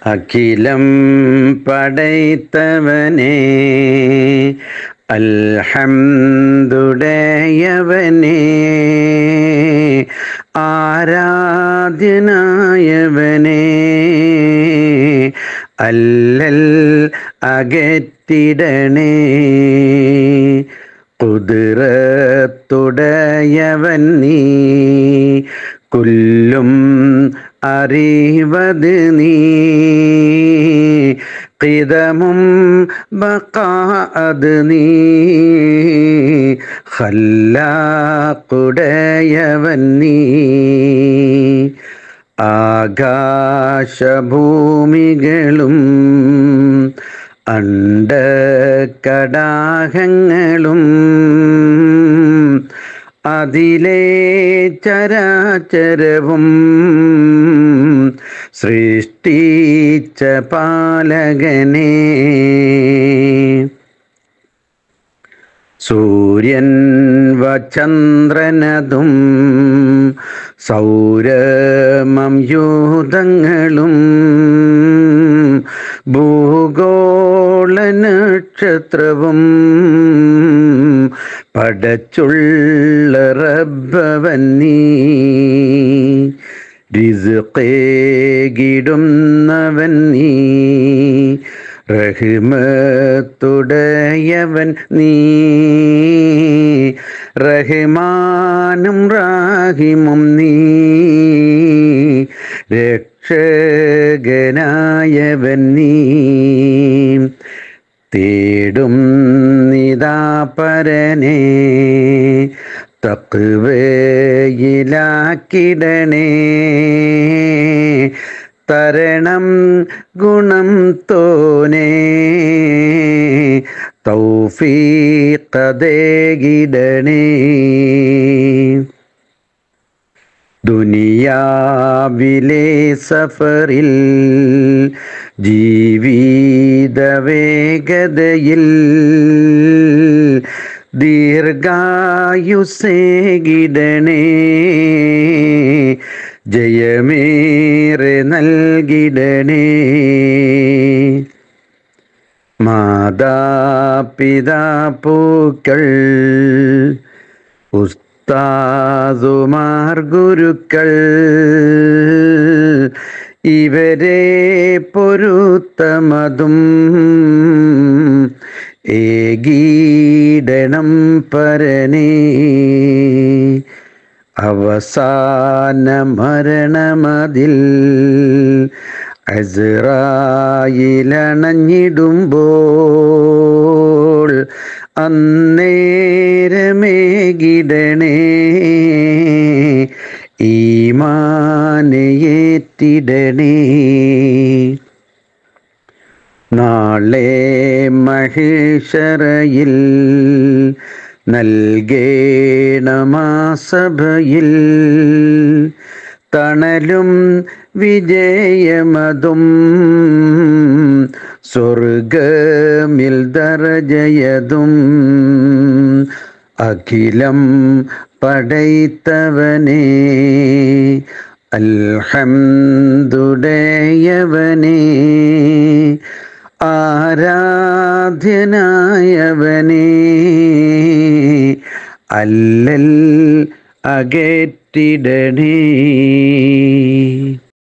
അഖിലം പടൈത്തവനേ അൽഹംദുടയവനേ ആരാധ്യനായവനേ അല്ലൽ അകറ്റിടണേ കുതിരത്തുടയവൻ നീ കൊല്ലും അറിവത് നീ കിതമും ബക്കാ അത് നീ ഹല്ലാക്കുടയവൻ നീ ആകാശഭൂമികളും അണ്ടകടാഹങ്ങളും അതിലെ ചരാചരവും സൃഷ്ടിച്ച പാലകനെ സൂര്യൻ വചന്ദ്രനതും സൗരമം യൂതങ്ങളും ഭൂഗോള നക്ഷത്രവും പടച്ചുള്ള റബ്ബവൻ നീ റിസുഖേകിടുന്നവൻ നീ റഹ്മത്തുടയവൻ നീ റഹ്മാനും റാഹിമും നീ രക്ഷകനായവൻ നീ തേടും നിതാ പരനെ തക്കുവയിലാക്കിടണേ തരണം ഗുണം തോനേ തൗഫീഖതേകിടണേ ദുനിയാവിലെ സഫറിൽ ജീവിതവേഗതയിൽ ദീർഘായുസേകിടണേ ജയമേറെ നൽകിടണേ മാതാപിതാപ്പൂക്കൾ ഉസ്താദുമാർ ഗുരുക്കൾ ഇവരെ പൊരുത്തമതും ഏകീടണം പരനേ അവസാന മരണമതിൽ അസറായിലണഞ്ഞിടുമ്പോൾ അന്നേരമേകിടണേ ഈമാനയേറ്റിടണേ നാളെ മഹേശ്വരയിൽ നൽകേണമാസഭയിൽ തണലും വിജയമതും സ്വർഗമിൽ ദർജയതും അഖിലം പടൈത്തവനേ അൽഹംദുടയവനേ ആരാധ്യനായവനേ അല്ലൽ അകറ്റിടണേ